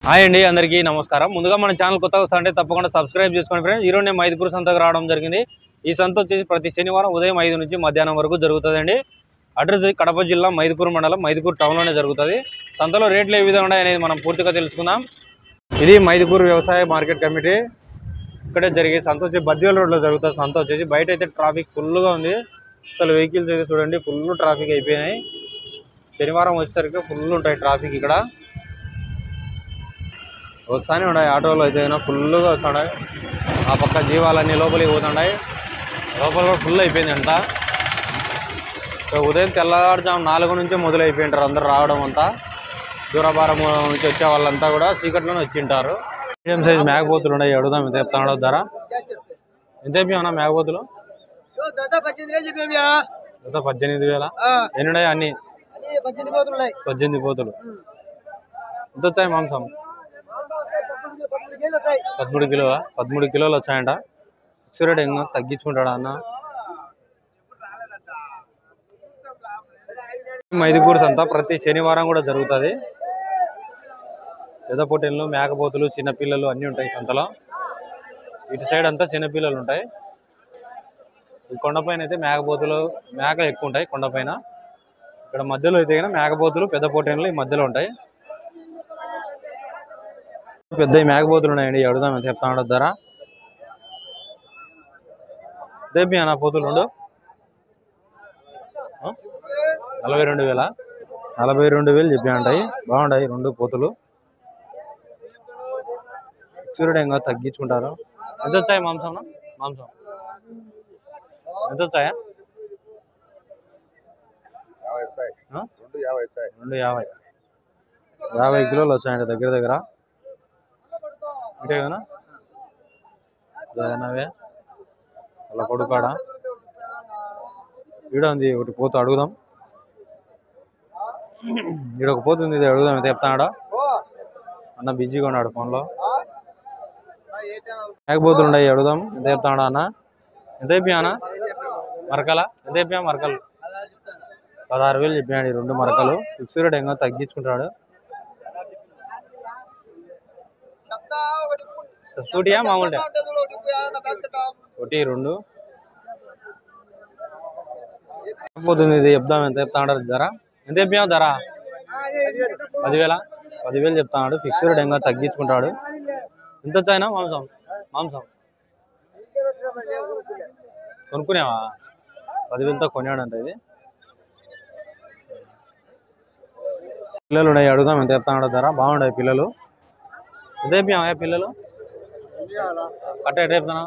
Hi అండి అందరికీ నమస్కారం ముందుగా మన ఛానల్ కొత్తగా వస్తా అంటే తప్పకుండా సబ్స్క్రైబ్ చేసుకోండి ఫ్రెండ్స్ ఈరోజు నేను మైదుకూరు సంతకు రావడం జరిగింది ఈ సంత వచ్చేసి ప్రతి శనివారం ఉదయం ఐదు నుంచి మధ్యాహ్నం వరకు జరుగుతుందండి అడ్రస్ కడప జిల్లా మైదుకూరు మండలం మైదుకూరు టౌన్లోనే జరుగుతుంది సంతలో రేట్లు ఏ విధంగా ఉన్నాయి అనేది మనం పూర్తిగా తెలుసుకుందాం ఇది మైదుకూరు వ్యవసాయ మార్కెట్ కమిటీ ఇక్కడే జరిగే సంత వచ్చి బద్వేల రోడ్లో జరుగుతుంది సంత వచ్చేసి బయట అయితే ట్రాఫిక్ ఫుల్గా ఉంది అసలు వెహికల్స్ అయితే చూడండి ఫుల్ ట్రాఫిక్ అయిపోయినాయి శనివారం వచ్చేసరికి ఫుల్ ఉంటాయి ట్రాఫిక్ ఇక్కడ వస్తానే ఉన్నాయి ఆటోలు అయితే ఫుల్గా వస్తున్నాయి ఆ పక్క జీవాలన్నీ లోపలికి పోతున్నాయి లోపల కూడా ఫుల్ అయిపోయింది అంతా సో ఉదయం తెల్లవారుజాము నాలుగు నుంచి మొదలైపోయింటారు అందరు రావడం అంతా దూరభారం నుంచి వచ్చే వాళ్ళంతా కూడా చీకట్లోనే వచ్చింటారు మీడియం సైజ్ మేకపోతులు ఉన్నాయి అడుగుదాం ఎంత చెప్తాడో ధర ఎంత అయిపోయినా మేకపోతులు దాదా పద్దెనిమిది వేలు చెప్పాము ఎంత పద్దెనిమిది వేల ఎన్ని ఉన్నాయి అన్ని అన్ని పద్దెనిమిది పోతులు ఉన్నాయి పద్దెనిమిది పోతులు ఎంత వచ్చాయి మాంసం పదమూడు కేజీలు వస్తాయి పదమూడు కిలోల పదమూడు కిలోలు వచ్చాయంట ఫిక్స్ ఇంకా తగ్గించుకుంటాడా అన్న మైదుకూరు సంత ప్రతి శనివారం కూడా జరుగుతుంది పెద్ద పొట్టెళ్ళు మేకపోతులు చిన్నపిల్లలు అన్నీ ఉంటాయి సంతలో ఇటు సైడ్ అంతా చిన్నపిల్లలు ఉంటాయి ఈ కొండపైన అయితే మేకపోతులు మేకలు ఎక్కువ ఉంటాయి కొండపైన ఇక్కడ మధ్యలో అయితే కనుక మేకపోతులు పెద్ద పొట్టెళ్ళు ఈ మధ్యలో ఉంటాయి పెద్ద మేకపోతులు ఉన్నాయండి అడుగుదాం ఎంత చెప్తాను ధర దేపి అన్న పోతులు రెండు ఆ? నలభై రెండు వేల నలభై రెండు వేలు చెప్పి ఉంటాయి బాగుంటాయి రెండు పోతులు సూర్యుడు ఇంకా తగ్గించుకుంటారు ఎంత వచ్చాయి మాంసం మాంసం ఎంత వచ్చాయా యాభై వస్తాయి ఆ? రెండు యాభై వస్తాయి రెండు యాభై యాభై కిలోలు వచ్చాయండి దగ్గర దగ్గర అంతే కదా జగనవే అలా కొడుకాడ ఈడ ఉంది ఒకటి పోతు అడుగుదాం ఈడ ఒక పోతుంది ఇది అడుగుదాం ఎంత చెప్తాడా అన్న బిజీగా ఉన్నాడు ఫోన్లో మేకపోతులు ఉన్నాయి అడుగుదాం ఎంత చెప్తాడా అన్న ఎంత చెప్పియా అన్న మరకల ఎంత చెప్పియా మరకలు పదహారు వేలు చెప్పాడు ఈ రెండు మరకలు ఫిక్స్ రేట్ ఇంకా తగ్గించుకుంటాడు చెత్తా ఒకటి సూటియా మామూలుగా ఉంటుంది చూడు, ఒకటి ఇప్పుడు ఏమన్నా పెంచుతాం. ఒకటి రెండు పోతుంది ఇది చెప్దాం ఎంత చెప్తా ఉంటారు ధర ఎంత చెప్పినా ధర ఆ, అదే, ఇది, ఇది. పదివేల పదివేలు చెప్తాడు ఫిక్స్ రేట్ ఇంకా తగ్గించుకుంటాడు ఎంత వచ్చాయినా మాంసం మాంసం కొనుక్కునేవా పదివేలతో కొన్నాడంట ఇది పిల్లలు ఉన్నాయి అడుగుదాం ఎంత చెప్తాడు ధర బాగుంటాయి పిల్లలు ఎంత చెప్పినా పిల్లలు కట్ట ఎట్ట చెప్తున్నా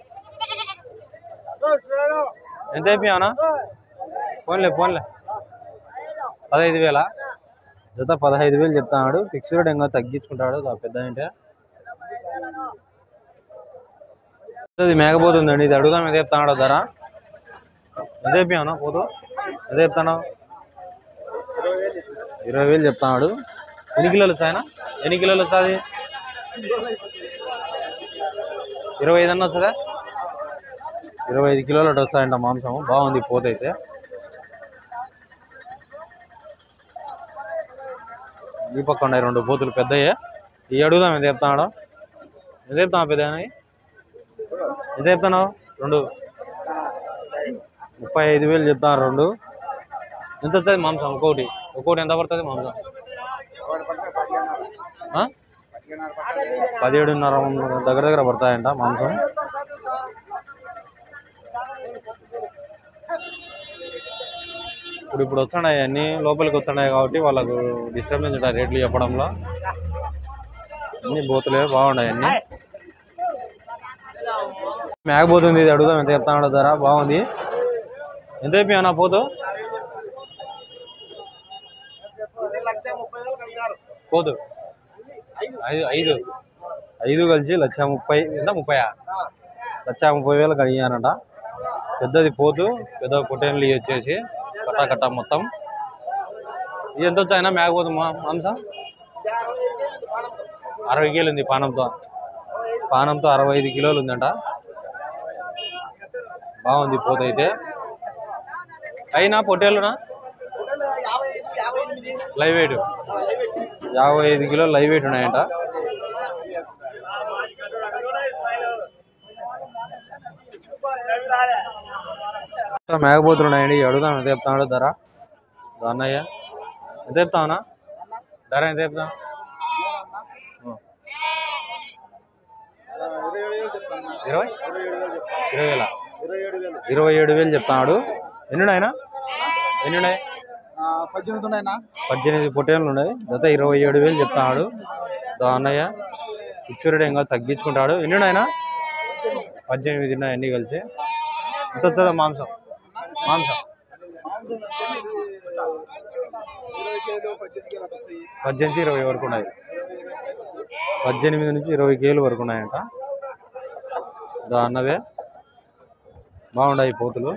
ఎంత చెప్పినా ఫోన్లే ఫోన్లే పదహైదు వేల జత పదహైదు వేలు చెప్తాడు ఫిక్స్డ్ ఇంకా తగ్గించుకుంటాడు ఆ పెద్ద అంటే ఇది మేకపోతుందండి ఇది అడుగుదాం ఎంత చెప్తాడు ధర ఎంత చెప్పాను పోతు ఎంత చెప్తాను ఇరవై వేలు చెప్తాడు ఎన్ని కిలోలు వచ్చాయన ఎన్ని కిలోలు వచ్చాది ఇరవై ఐదు అన్న వచ్చదా ఇరవై ఐదు కిలోలు అటు వస్తాయంట మాంసం బాగుంది పోత అయితే ఈ పక్క ఉన్నాయి రెండు పోతులు పెద్దయ్యే ఈ అడుగుదాం ఎంత చెప్తాడు ఎంత చెప్తాం పెద్ద ఎంత చెప్తాను రెండు ముప్పై ఐదు వేలు చెప్తాను రెండు ఎంత వస్తుంది మాంసం ఒక్కొక్కటి ఒక్కొక్కటి ఎంత పడుతుంది మాంసం ఆ? పదిహేడున్నర దగ్గర దగ్గర పడతాయంట మాంసం ఇప్పుడు ఇప్పుడు వస్తున్నాయి అన్ని లోపలికి వస్తున్నాయి కాబట్టి వాళ్ళకు డిస్టర్బెన్స్ ఉంటాయి రేట్లు చెప్పడంలో అన్ని బోతులే బాగున్నాయి అన్ని మేకపోతుంది ఇది అడుగుదాం ఎంత చెప్తాడు ధర బాగుంది ఎంత అయిపోయా పోతు ఇది లక్ష ముప్పై వేలు కడిగారు పోతు ఐదు ఐదు ఐదు కలిసి లక్ష ముప్పై ఎంత ముప్పయా లక్ష ముప్పై వేలు కడిగానంట పెద్దది పోతు పెద్ద పొట్టేళ్ళు ఇవి వచ్చేసి కట్ట కట్ట మొత్తం ఇది ఎంత వచ్చాయినా మేకపోతు మా మాంసం అరవై కిలో ఉంది పానంతో పానంతో అరవై ఐదు కిలోలు ఉందంట బాగుంది పోత అయితే అయినా పొట్టేళ్ళునా యాభై ఐదు యాభై ఎనిమిది లైవ్ వెయిట్ యాభై ఐదు కిలోలు లైవ్ వెయిట్ ఉన్నాయంట మేకపోతున్నాయండి అడుగుదాం ఎంత చెప్తాడు ధర అన్నయ్య ఎంత చెప్తావునా ధర ఎంత చెప్తాం ఇరవై ఇరవై వేల ఇరవై ఏడు వేలు చెప్తాడు ఎన్ని ఆయన ఎన్ని ఉన్నాయి పద్దెనిమిది ఉన్నాయన్నా పద్దెనిమిది పొట్టేళ్ళు ఉన్నాయి జత ఇరవై ఏడు వేలు చెప్తాడు దా అన్నయ్య ఇచ్చురుడు ఇంకా తగ్గించుకుంటాడు ఎన్ని ఉన్నాయన పద్దెనిమిది ఉన్నాయి అన్ని కలిసి ఎంత వస్తుందా మాంసం మాంసం ఇరవై కేలు పద్దెనిమిది కేలు అట్లా వస్తాయి పద్దెనిమిది ఇరవై వరకు ఉన్నాయి పద్దెనిమిది నుంచి ఇరవై కేలు వరకు ఉన్నాయంట దా అన్నవే బాగున్నాయి పోతులు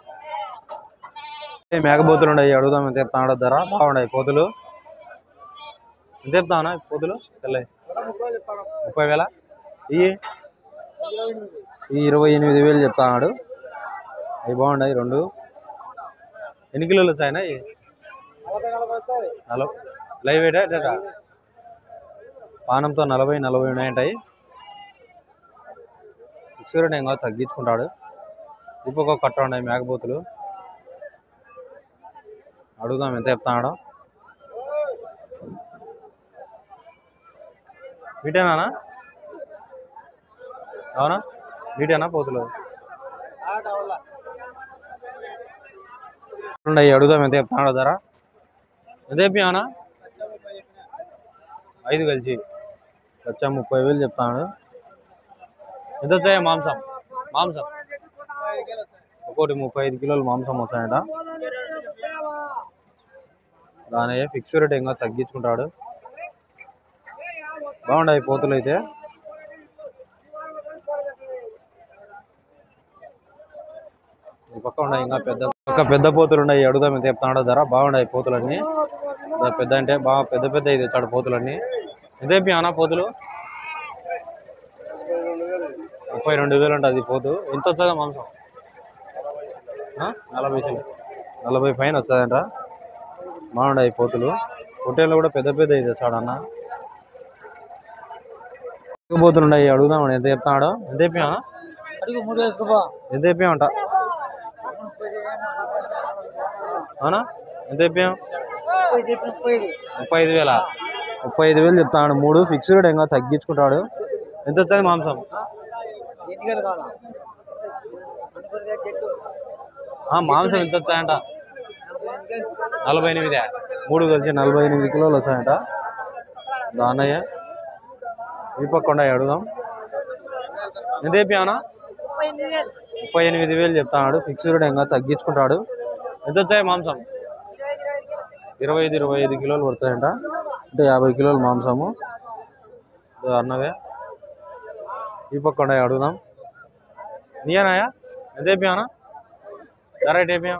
ఏ మేకపోతులు ఉన్నాయి అడుగుదాం ఎంత చెప్తాడు ధర బాగున్నాయి పోతులు ఎంత చెప్తానా పోతులు తెల్లయి ముప్పై చెప్తాను ముప్పై వేల ఇవి ఈ ఇరవై ఎనిమిది వేలు చెప్తాడు అవి బాగున్నాయి రెండు ఎన్ని కిలోలు వచ్చాయనా ఇవి నలభై నలభై వస్తాయి నలభై లైవ్ వెయిటా డేటా పానంతో నలభై నలభై ఉన్నాయంటాయి ఫిక్స్డ్ ఏం కాదు తగ్గించుకుంటాడు ఇప్పుడు ఒక కట్ట ఉన్నాయి మేకపోతులు అడుగుదాం ఎంత చెప్తాడు వీటేనా అవునా వీటేనా పోతులు ఉన్నాయి అడుగుదాం ఎంత చెప్తాడు ధర ఎంత చెప్పానా ఐదు కలిసి లక్ష ముప్పై వేలు చెప్తాడు ఎంత వచ్చాయి మాంసం మాంసం ఒకటి ముప్పై ఐదు కిలోలు మాంసం వస్తాయట దాని ఫిక్స్ రేట్ ఇంకా తగ్గించుకుంటాడు బాగుండాయి పోతులు అయితే ఈ పక్క ఉన్నాయి ఇంకా పెద్ద ఒక పెద్ద పోతులు ఉన్నాయి అడుగుదాం ఎంత చెప్తున్నాడో ధర బాగున్నాయి పోతులన్నీ ఇంకా పెద్ద అంటే బాగా పెద్ద పెద్ద ఇది తెచ్చాడు పోతులన్నీ ఎంత చెప్పి పోతులు ముప్పై రెండు వేలు ఉంటుంది పోతు ఎంత వస్తుందా మాంసం ఆ? నలభై చిల్ల నలభై పైన వస్తుందంట బాగున్నాయి పోతులు పొట్టేళ్ళు కూడా పెద్ద పెద్ద ఇది తెచ్చాడు అన్న పోతులు ఉన్నాయి అడుగుదాం ఎంత చెప్తున్నాడు ఎంత చెప్పా అడుగు మూడు వేసుకోపా ఎంత చెప్పామంట అవునా ఎంత చెప్పాం ముప్పై ఐదు వేల ముప్పై ఐదు వేలు చెప్తాడు మూడు ఫిక్స్డ్ ఇంకా తగ్గించుకుంటాడు ఎంత వచ్చేది మాంసం ఆ, మాంసం ఎంత వచ్చాయంట నలభై ఎనిమిదే మూడు కలిసి నలభై ఎనిమిది కిలోలు వచ్చాయంట దానయ్య ఈ పక్క అడుగుదాం ఎంత చెప్పానా ముప్పై ఎనిమిది వేలు చెప్తాడు ఫిక్స్డ్ ఇంకా తగ్గించుకుంటాడు ఎంత వచ్చాయి మాంసం ఇరవై ఐదు ఇరవై ఐదు కిలోలు పడతాయంట అంటే యాభై కిలోలు మాంసము ఇదో అన్నవే ఈ పక్క ఉన్నాయి అడుగుదాం నీయనాయా ఎంత అయిపోయానా ధర ఎట్ అయిపోయాం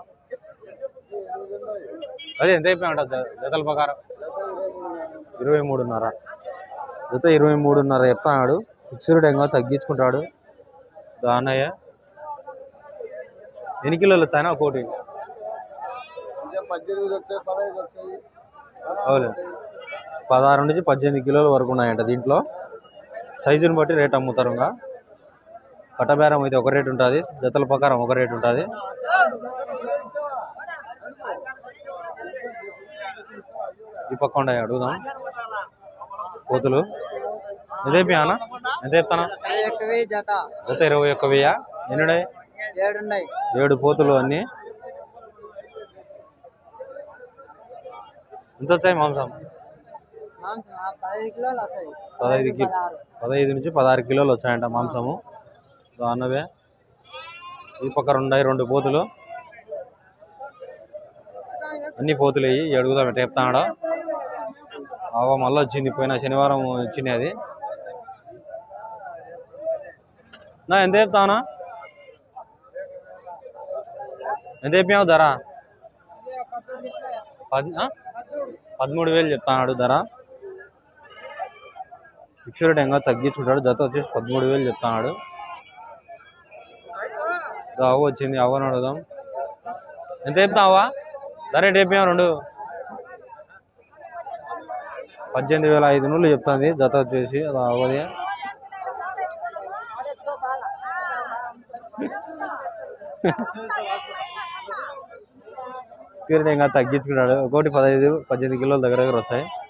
అదే ఎంత అయిపోయామంట జతల ప్రకారం ఇరవై మూడున్నర జత ఇరవై మూడున్నర చెప్తాడు ఫిక్స్డ్ ఇంకా తగ్గించుకుంటాడు ఇదో అన్నయ్య ఎన్ని కిలోలు వచ్చాయన ఒకటి పద్దెనిమిది వస్తాయి పదహైదు వస్తాయి అవును పదహారు నుంచి పద్దెనిమిది కిలోల వరకు ఉన్నాయంట దీంట్లో సైజుని బట్టి రేట్ అమ్ముతారు ఇంకా కట్టబేరం అయితే ఒక రేట్ ఉంటుంది జతల ప్రకారం ఒక రేట్ ఉంటుంది ఈ పక్క ఉన్నాయి అడుగుదాం కోతులు ఎంత అయిపోయానా ఎంత చెప్తానా ఎక్కువే జత జత ఇరవై ఒక్క వెయ్య ఎన్ని ఏడున్నాయి ఏడు పోతులు అన్ని ఎంత వచ్చాయి మాంసం పదహైదు కిలోలు వస్తాయి పదహైదు కి పదహైదు నుంచి పదహారు కిలోలు వచ్చాయంట మాంసము దానవే ఈ పక్క ఉన్నాయి రెండు పోతులు అన్ని పోతులు అయ్యి అడుగుదాం ఎట్ట చెప్తాడా ఆవ మళ్ళీ వచ్చింది పోయిన శనివారం వచ్చింది అది నా ఎంత చెప్తానా ఎంత చెప్పావు ధర పద్ ఆ? పదమూడు వేలు చెప్తాడు ధర ఫిక్స్డ్ ఇంకా తగ్గించుంటాడు జత వచ్చేసి పదమూడు వేలు చెప్తున్నాడు ఇదో అవ్వ వచ్చింది అవ్వని అడుగుదాం ఎంత చెప్తావా ధర ఎటు చెప్పాం రెండు పద్దెనిమిది వేల ఐదు నూళ్ళు చెప్తుంది జత వచ్చేసి అది అవ్వది తీరిన ఇంకా తగ్గించుకున్నాడు ఒకటి పదహైదు పద్దెనిమిది కిలోల దగ్గర దగ్గర వచ్చాయి